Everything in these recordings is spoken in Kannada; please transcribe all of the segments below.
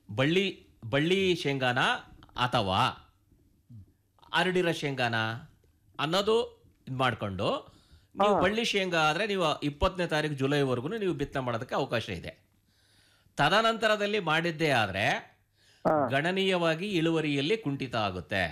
ಬಳ್ಳಿ ಬಳ್ಳಿ ಶೇಂಗಾನ ಅಥವಾ ಹರಡಿರೋ ಶೇಂಗಾನ ಅನ್ನೋದು ಇದು ಮಾಡಿಕೊಂಡು ನೀವು ಬಳ್ಳಿ ಶೇಂಗಾ ಆದರೆ ನೀವು ಇಪ್ಪತ್ತನೇ ತಾರೀಕು ಜುಲೈವರೆಗೂ ನೀವು ಬಿತ್ತನೆ ಮಾಡೋದಕ್ಕೆ ಅವಕಾಶ ಇದೆ ತದನಂತರದಲ್ಲಿ ಮಾಡಿದ್ದೇ ಆದರೆ ಹಾ. ಗಣನೀಯವಾಗಿ ಇಳುವರಿಯಲ್ಲಿ ಕುಂಠಿತ ಆಗುತ್ತೆ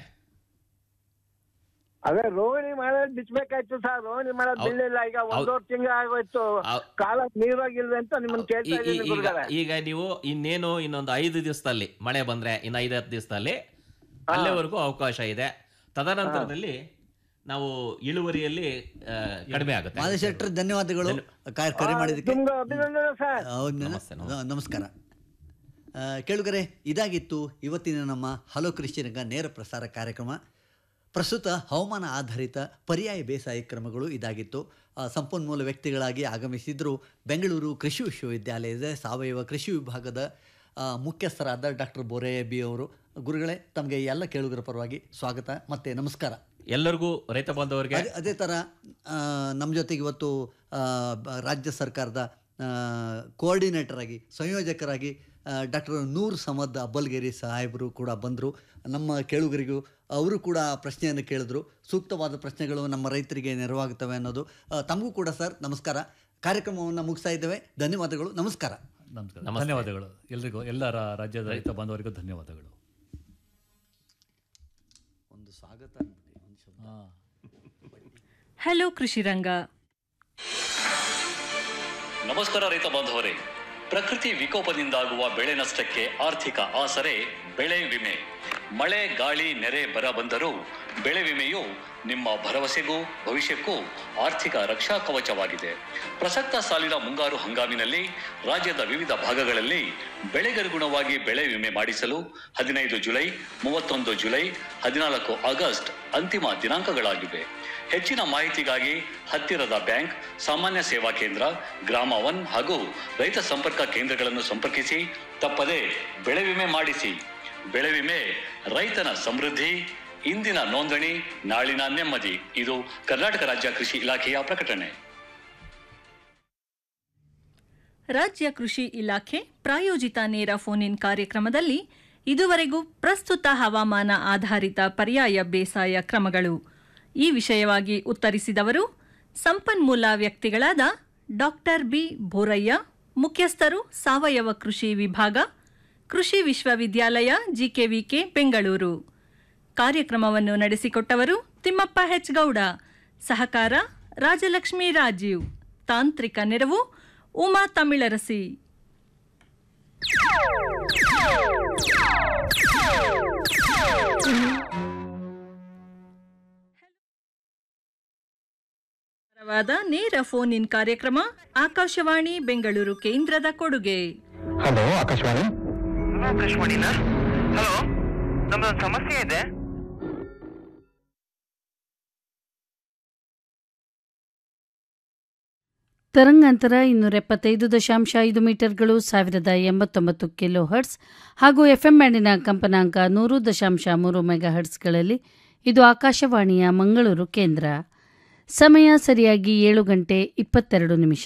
ಅದೇ ರೋಹಿಣಿ ಮಾಡೋದ್ ಬಿಚ್ಬೇಕಾಯ್ತು ಸರ್ ರೋಹಿಣಿ ಮಾಡೋದ್ ಹೌದ್- ಬಿಡ್ಲಿಲ್ಲ ಈಗ ಹೌದ್- ಒಂದೂವರೆ ತಿಂಗಳು ಆಗೋಯ್ತು ಹೌದ್- ಕಾಲ ನೀರಾಗಿಲ್ವೆ ಅಂತ ನಿಮ್ಮನ್ನ ಕೇಳ್ತಾ ಈ- ಈ- ಇದ್ದೀನಿ ಈಗ ಗುರುಗಳೇ ಈಗ ನೀವು ಇನ್ನೇನು ಇನ್ನೊಂದು ಐದು ದಿವಸದಲ್ಲಿ ಮಳೆ ಬಂದ್ರೆ ಇನ್ನು ಐದು ಹತ್ತು ದಿವಸದಲ್ಲಿ ಅಲ್ಲಿವರೆಗೂ ಅವಕಾಶ ಇದೆ ತದನಂತರದಲ್ಲಿ ನಾವು ಇಳುವರಿಯಲ್ಲಿ ಆ, ಕಡಿಮೆ ಆಗುತ್ತೆ ಮಾದೇಶ್ ಧನ್ಯವಾದಗಳು ಕ- ಕರೆ ಮಾಡಿದ್ದಕ್ಕೆ ನಿಮ್ಗೆ ಅಭಿನಂದನೆ ಸರ್ ಹೌದಾ? ನಮಸ್ತೆ, ನ- ನಮಸ್ಕಾರ ಆ, ಕೇಳುಗರೆ ಇದಾಗಿತ್ತು ಇವತ್ತಿನ ನಮ್ಮ ಹಲೋ ಕೃಷಿ ರಂಗ ನೇರ ಪ್ರಸಾರ ಕಾರ್ಯಕ್ರಮ ಪ್ರಸ್ತುತ ಹವಾಮಾನ ಆಧಾರಿತ ಪರ್ಯಾಯ ಬೇಸಾಯ ಕ್ರಮಗಳು ಇದಾಗಿತ್ತು ಆ, ಸಂಪನ್ಮೂಲ ವ್ಯಕ್ತಿಗಳಾಗಿ ಆಗಮಿಸಿದ್ರು ಬೆಂಗಳೂರು ಕೃಷಿ ವಿಶ್ವವಿದ್ಯಾಲಯದ ಸಾವಯವ ಕೃಷಿ ವಿಭಾಗದ ಆ, ಮುಖ್ಯಸ್ಥರಾದ ಡಾಕ್ಟರ್ ಬೋರಯ್ಯ ಬಿ ಅವರು ಗುರುಗಳೇ ತಮಗೆ ಎಲ್ಲ ಕೇಳುಗರ ಪರವಾಗಿ ಸ್ವಾಗತ ಮತ್ತು ನಮಸ್ಕಾರ ಎಲ್ಲರಿಗೂ ರೈತ ಬಾಂಧವರಿಗೆ ಅದೇ ಅದೇ ಥರ ನಮ್ಮ ಜೊತೆಗೆ ಇವತ್ತು ಆ, ಬ- ರಾಜ್ಯ ಸರ್ಕಾರದ ಕೋಆರ್ಡಿನೇಟರ್ ಆಗಿ ಸಂಯೋಜಕರಾಗಿ ಡಾಕ್ಟರ್ ನೂರ್ ಸಮದ್ ಅಬ್ಬಲ್ಗೇರಿ ಸಾಹೇಬರು ಕೂಡ ಬಂದರು ನಮ್ಮ ಕೇಳುಗರಿಗೂ ಅವರು ಕೂಡ ಪ್ರಶ್ನೆಯನ್ನು ಕೇಳಿದ್ರು ಸೂಕ್ತವಾದ ಪ್ರಶ್ನೆಗಳು ನಮ್ಮ ರೈತರಿಗೆ ನೆರವಾಗುತ್ತವೆ ಅನ್ನೋದು ಆ, ತಮಗೂ ಕೂಡ ಸರ್ ನಮಸ್ಕಾರ ಕಾರ್ಯಕ್ರಮವನ್ನು ಮುಗಿಸ್ತಾ ಇದ್ದೇವೆ ಧನ್ಯವಾದಗಳು ನಮಸ್ಕಾರ ನಮಸ್ಕಾರ ನಮಸ್ತೆ. ಧನ್ಯವಾದಗಳು ಎಲ್ರಿಗೂ ಎಲ್ಲ ರಾ- ರಾಜ್ಯದ ರೈತ ಬಾಂಧವರಿಗೂ ಧನ್ಯವಾದಗಳು ಒಂದು ಸ್ವಾಗತ ಅಂದ್ಬಿಟ್ಟು ಒಂದು ಶಬ್ದ. ಹಾ. ಹಲೋ ಕೃಷಿರಂಗ ನಮಸ್ಕಾರ ರೈತ ಬಾಂಧವರೇ ಪ್ರಕೃತಿ ವಿಕೋಪದಿಂದಾಗುವ ಬೆಳೆ ನಷ್ಟಕ್ಕೆ ಆರ್ಥಿಕ ಆಸರೆ ಬೆಳೆ ವಿಮೆ ಮಳೆ ಗಾಳಿ ನೆರೆ ಬರ ಬಂದರೂ ಬೆಳೆ ವಿಮೆಯು ನಿಮ್ಮ ಭರವಸೆಗೂ ಭವಿಷ್ಯಕ್ಕೂ ಆರ್ಥಿಕ ರಕ್ಷಾ ಕವಚವಾಗಿದೆ ಪ್ರಸಕ್ತ ಸಾಲಿನ ಮುಂಗಾರು ಹಂಗಾಮಿನಲ್ಲಿ ರಾಜ್ಯದ ವಿವಿಧ ಭಾಗಗಳಲ್ಲಿ ಬೆಳೆಗನುಗುಣವಾಗಿ ಬೆಳೆ ವಿಮೆ ಮಾಡಿಸಲು ಹದಿನೈದು ಜುಲೈ ಮೂವತ್ತೊಂದು ಜುಲೈ ಹದಿನಾಲ್ಕು ಆಗಸ್ಟ್ ಅಂತಿಮ ದಿನಾಂಕಗಳಾಗಿವೆ ಹೆಚ್ಚಿನ ಮಾಹಿತಿಗಾಗಿ ಹತ್ತಿರದ ಬ್ಯಾಂಕ್ ಸಾಮಾನ್ಯ ಸೇವಾ ಕೇಂದ್ರ ಗ್ರಾಮ ಒನ್ ಹಾಗೂ ರೈತ ಸಂಪರ್ಕ ಕೇಂದ್ರಗಳನ್ನು ಸಂಪರ್ಕಿಸಿ ತಪ್ಪದೆ ಬೆಳೆ ವಿಮೆ ಮಾಡಿಸಿ ಬೆಳೆ ವಿಮೆ ರೈತನ ಸಮೃದ್ಧಿ ಇಂದಿನ ನೋಂದಣಿ ನಾಳಿನ ನೆಮ್ಮದಿ ಇದು ಕರ್ನಾಟಕ ರಾಜ್ಯ ಕೃಷಿ ಇಲಾಖೆಯ ಪ್ರಕಟಣೆ ರಾಜ್ಯ ಕೃಷಿ ಇಲಾಖೆ ಪ್ರಾಯೋಜಿತ ನೇರ ಫೋನ್ ಇನ್ ಕಾರ್ಯಕ್ರಮದಲ್ಲಿ ಇದುವರೆಗೂ ಪ್ರಸ್ತುತ ಹವಾಮಾನ ಆಧಾರಿತ ಪರ್ಯಾಯ ಬೇಸಾಯ ಕ್ರಮಗಳು ಈ ವಿಷಯವಾಗಿ ಉತ್ತರಿಸಿದವರು ಸಂಪನ್ಮೂಲ ವ್ಯಕ್ತಿಗಳಾದ ಡಾಕ್ಟರ್ ಬಿ ಬೋರಯ್ಯ ಮುಖ್ಯಸ್ಥರು ಸಾವಯವ ಕೃಷಿ ವಿಭಾಗ ಕೃಷಿ ವಿಶ್ವವಿದ್ಯಾಲಯ ಜಿಕೆವಿಕೆ ಬೆಂಗಳೂರು ಕಾರ್ಯಕ್ರಮವನ್ನು ನಡೆಸಿಕೊಟ್ಟವರು ತಿಮ್ಮಪ್ಪ ಹೆಚ್ ಗೌಡ ಸಹಕಾರ ರಾಜಲಕ್ಷ್ಮಿ ರಾಜೀವ್ ತಾಂತ್ರಿಕ ನೆರವು ಉಮಾ ತಮಿಳರಸಿ ವಾದ ನೇರ ಫೋನ್ ಇನ್ ಕಾರ್ಯಕ್ರಮ ಆಕಾಶವಾಣಿ ಬೆಂಗಳೂರು ಕೇಂದ್ರದ ಕೊಡುಗೆ ಹಲೋ ಆಕಾಶವಾಣಿ ಹಲೋ ಆಕಾಶವಾಣಿನಾ ಹಲೋ ನಮ್ದೊಂದು ಸಮಸ್ಯೆ ಇದೆ ತರಂಗಾಂತರ ಇನ್ನೂರ ಎಪ್ಪತ್ತೈದು ದಶಾಂಶ ಐದು ಮೀಟರ್ಗಳು ಸಾವಿರದ ಎಂಬತ್ತೊಂಬತ್ತು ಕಿಲೋ ಹರ್ಟ್ಸ್ ಹಾಗೂ ಎಫ್ಎಂ ಬ್ಯಾಂಡಿನ ಕಂಪನಾಂಕ ನೂರು ದಶಾಂಶ ಮೂರು ಮೆಗಾ ಹರ್ಟ್ಸ್ಗಳಲ್ಲಿ ಇದು ಆಕಾಶವಾಣಿಯ ಮಂಗಳೂರು ಕೇಂದ್ರ ಸಮಯ ಸರಿಯಾಗಿ ಏಳು ಗಂಟೆ ಇಪ್ಪತ್ತೆರಡು ನಿಮಿಷ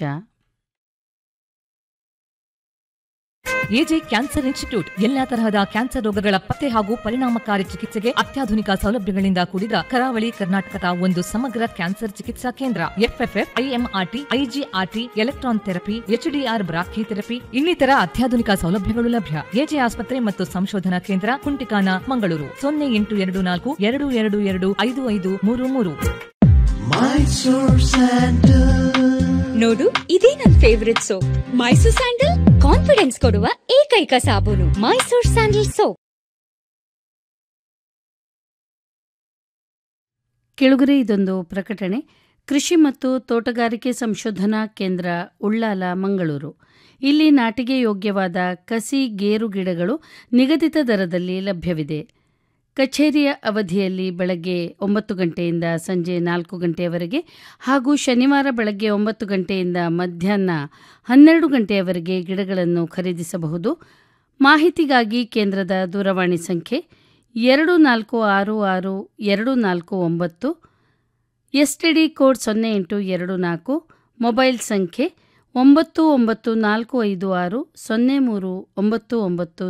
ಎಜೆ ಕ್ಯಾನ್ಸರ್ ಇನ್ಸ್ಟಿಟ್ಯೂಟ್ ಎಲ್ಲಾ ತರಹದ ಕ್ಯಾನ್ಸರ್ ರೋಗಗಳ ಪತ್ತೆ ಹಾಗೂ ಪರಿಣಾಮಕಾರಿ ಚಿಕಿತ್ಸೆಗೆ ಅತ್ಯಾಧುನಿಕ ಸೌಲಭ್ಯಗಳಿಂದ ಕೂಡಿದ ಕರಾವಳಿ ಕರ್ನಾಟಕದ ಒಂದು ಸಮಗ್ರ ಕ್ಯಾನ್ಸರ್ ಚಿಕಿತ್ಸಾ ಕೇಂದ್ರ FFF IMRT IGRT electron therapy HDR brachytherapy ಇನ್ನಿತರ ಅತ್ಯಾಧುನಿಕ ಸೌಲಭ್ಯಗಳು ಲಭ್ಯ ಎಜೆ ಆಸ್ಪತ್ರೆ ಮತ್ತು ಸಂಶೋಧನಾ ಕೇಂದ್ರ ಕುಂಟಿಕಾನ ಮಂಗಳೂರು ಸೊನ್ನೆ ಎಂಟು ಎರಡು ನಾಲ್ಕು ಎರಡು ಎರಡು ಎರಡು ಐದು ಐದು ಮೂರು ಮೂರು ನೋಡು ಇದೇ ನನ್ favourite soap Mysore sandal confidence ಕೊಡುವ ಏಕೈಕ ಸಾಬೂನು ಮೈಸೂರ್ ಸ್ಯಾಂಡಲ್ ಸೋಪ್ ಕೆಳಗರೆ ಇದೊಂದು ಪ್ರಕಟಣೆ ಕೃಷಿ ಮತ್ತು ತೋಟಗಾರಿಕೆ ಸಂಶೋಧನಾ ಕೇಂದ್ರ ಉಳ್ಳಾಲ ಮಂಗಳೂರು ಇಲ್ಲಿ ನಾಟಿಗೆ ಯೋಗ್ಯವಾದ ಕಸಿ ಗೇರು ಗಿಡಗಳು ನಿಗದಿತ ದರದಲ್ಲಿ ಲಭ್ಯವಿದೆ ಕಚೇರಿಯ ಅವಧಿಯಲ್ಲಿ ಬೆಳಗ್ಗೆ ಒಂಬತ್ತು ಗಂಟೆಯಿಂದ ಸಂಜೆ ನಾಲ್ಕು ಗಂಟೆಯವರೆಗೆ ಹಾಗೂ ಶನಿವಾರ ಬೆಳಗ್ಗೆ ಒಂಬತ್ತು ಗಂಟೆಯಿಂದ ಮಧ್ಯಾಹ್ನ ಹನ್ನೆರಡು ಗಂಟೆಯವರೆಗೆ ಗಿಡಗಳನ್ನು ಖರೀದಿಸಬಹುದು ಮಾಹಿತಿಗಾಗಿ ಕೇಂದ್ರದ ದೂರವಾಣಿ ಸಂಖ್ಯೆ ಎರಡು ನಾಲ್ಕು ಆರು ಆರು ಎರಡು ನಾಲ್ಕು ಒಂಬತ್ತು ಎಸ್ ಟಿ ಡಿ ಕೋಡ್ ಸೊನ್ನೆ ಎಂಟು ಎರಡು ನಾಲ್ಕು ಮೊಬೈಲ್ ಸಂಖ್ಯೆ ಒಂಬತ್ತು ಒಂಬತ್ತು ನಾಲ್ಕು ಐದು ಆರು ಸೊನ್ನೆ ಮೂರು ಒಂಬತ್ತು ಒಂಬತ್ತು